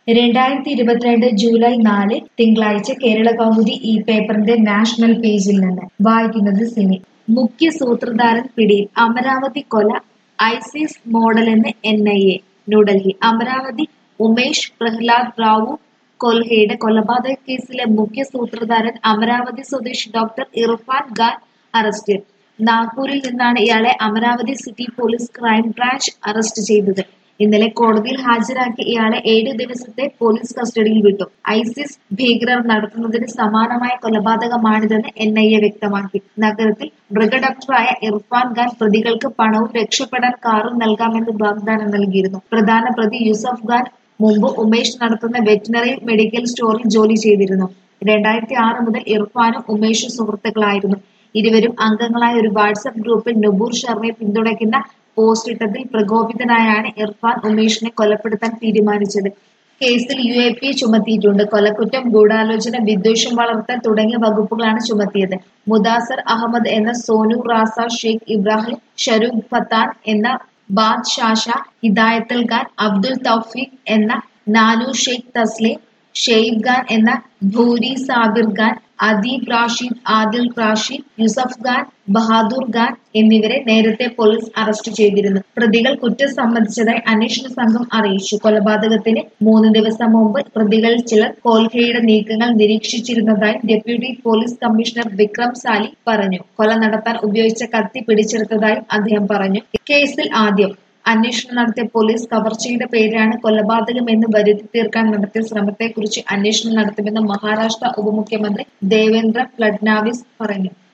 രണ്ടായിരത്തി ഇരുപത്തിരണ്ട് ജൂലൈ നാല് തിങ്കളാഴ്ച കേരള കൗമുദി ഈ പേപ്പറിന്റെ നാഷണൽ പേജിൽ നിന്ന് വായിക്കുന്നത് സിനി മുഖ്യ സൂത്രധാരൻ പിടിയിൽ അമരാവതി കൊല ഐസിസ് മോഡലെന്ന് N I A New Delhi Amravati Umesh Prahlad Rao കൊൽഹയുടെ കൊലപാതക കേസിലെ മുഖ്യ സൂത്രധാരൻ അമരാവതി സ്വദേശി ഡോക്ടർ ഇർഫാൻ ഖാൻ അറസ്റ്റിൽ നാഗ്പൂരിൽ നിന്നാണ് ഇയാളെ Amravati city police crime branch arrest ചെയ്തത് ഇന്നലെ കോടതിയിൽ ഹാജരാക്കിയ ഇയാളെ ഏഴു ദിവസത്തെ പോലീസ് കസ്റ്റഡിയിൽ വിട്ടു ഐസിസ് ഭീകരർ നടത്തുന്നതിന് സമാനമായ കൊലപാതകമാണിതെന്ന് എൻ ഐ എ വ്യക്തമാക്കി നഗരത്തിൽ മൃഗഡോക്ടറായ ഇർഫാൻ ഖാൻ പ്രതികൾക്ക് പണവും രക്ഷപ്പെടാൻ കാറും നൽകാമെന്ന് വാഗ്ദാനം നൽകിയിരുന്നു പ്രധാന പ്രതി യൂസഫ് ഖാൻ മുമ്പ് ഉമേഷ് നടത്തുന്ന വെറ്റിനറി മെഡിക്കൽ സ്റ്റോറിൽ ജോലി ചെയ്തിരുന്നു രണ്ടായിരത്തി ആറ് മുതൽ ഇർഫാനും ഉമേഷും സുഹൃത്തുക്കളായിരുന്നു ഇരുവരും അംഗങ്ങളായ ഒരു വാട്സപ്പ് ഗ്രൂപ്പിൽ നുബൂർ ശർമ്മയെ പിന്തുണയ്ക്കുന്ന പോസ്റ്റ് ഇട്ടതിൽ പ്രകോപിതനായാണ് ഇർഫാൻ ഉമേഷിനെ കൊലപ്പെടുത്താൻ തീരുമാനിച്ചത് കേസിൽ യു എ പി ചുമത്തിയിട്ടുണ്ട് കൊലക്കുറ്റം ഗൂഢാലോചന വിദ്വേഷം വളർത്തൽ തുടങ്ങിയ വകുപ്പുകളാണ് ചുമത്തിയത് മുദാസർ അഹമ്മദ് എന്ന സോനു റാസ ഷെയ്ഖ് ഇബ്രാഹിം ഷരൂഖ് ഫത്താൻ എന്ന ബാദ് ഷാഷ ഹിദായത്തൽ ഖാൻ അബ്ദുൽ തൗഫീഖ് എന്ന നാനു ഷെയ്ഖ് തസ്ലീം ഷെയ്ബ് ഖാൻ എന്ന ഭൂരി സാബിർ ഖാൻ അദീബ് റാഷിദ് ആദിൽ റാഷിദ് യൂസഫ് ഖാൻ ബഹാദൂർ ഖാൻ എന്നിവരെ നേരത്തെ പോലീസ് അറസ്റ്റ് ചെയ്തിരുന്നു പ്രതികൾ കുറ്റം സമ്മതിച്ചതായി അന്വേഷണ സംഘം അറിയിച്ചു കൊലപാതകത്തിന് മൂന്ന് ദിവസം മുമ്പ് പ്രതികളിൽ ചിലർ കോൽഖയുടെ നീക്കങ്ങൾ നിരീക്ഷിച്ചിരുന്നതായി deputy police commissioner Vikram Sali പറഞ്ഞു കൊല നടത്താൻ ഉപയോഗിച്ച കത്തി പിടിച്ചെടുത്തതായും അദ്ദേഹം പറഞ്ഞു കേസിൽ ആദ്യം അന്വേഷണം നടത്തിയ പോലീസ് കവർച്ചയുടെ പേരിലാണ് കൊലപാതകമെന്ന് വരുത്തി തീർക്കാൻ നടത്തിയ ശ്രമത്തെക്കുറിച്ച് അന്വേഷണം നടത്തുമെന്ന് മഹാരാഷ്ട്ര ഉപമുഖ്യമന്ത്രി ദേവേന്ദ്ര ഫഡ്നാവിസ് പറഞ്ഞു